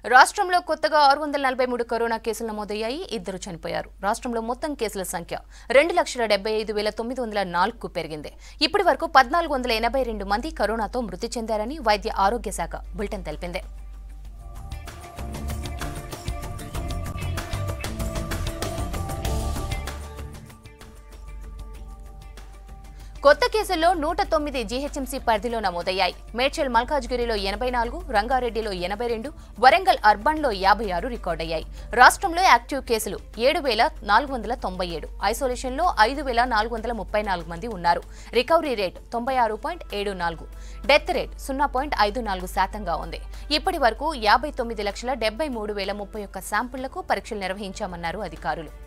రాష్ట్రంలో కొత్తగా ఆరు వందల నలభై మూడు కరోనా కేసులు నమోదయ్యాయి ఇద్దరు చనిపోయారు రాష్ట్రంలో మొత్తం కేసుల సంఖ్య రెండు లక్షల డెబ్బై ఐదు వేల తొమ్మిది వందల నాలుగుకు పెరిగింది ఇప్పటి వరకు పద్నాలుగు వందల ఎనభై రెండు మంది కరోనాతో మృతి చెందారని వైద్య ఆరోగ్య శాఖ బులెటిన్ తెలిపింది కొత్త కేసుల్లో నూట తొమ్మిది జీహెచ్ఎంసీ పరిధిలో నమోదయ్యాయి మేడ్చల్ మల్కాజ్గిరిలో ఎనభై నాలుగు రంగారెడ్డిలో ఎనభై రెండు వరంగల్ అర్బన్లో యాభై ఆరు రికార్డయ్యాయి రాష్ట్రంలో యాక్టివ్ కేసులు ఏడు వేల నాలుగు వందల తొంభై ఏడు ఐసోలేషన్లో ఐదు వేల నాలుగు వందల ముప్పై నాలుగు మంది ఉన్నారు రికవరీ రేట్ తొంభై ఆరు పాయింట్ ఏడు నాలుగు డెత్ రేట్ సున్నా పాయింట్ ఐదు నాలుగు శాతంగా ఉంది ఇప్పటి వరకు యాభై తొమ్మిది లక్షల డెబ్బై మూడు వేల ముప్పై ఒక్క శాంపుళ్లకు పరీక్షలు నిర్వహించామన్నారు అధికారులు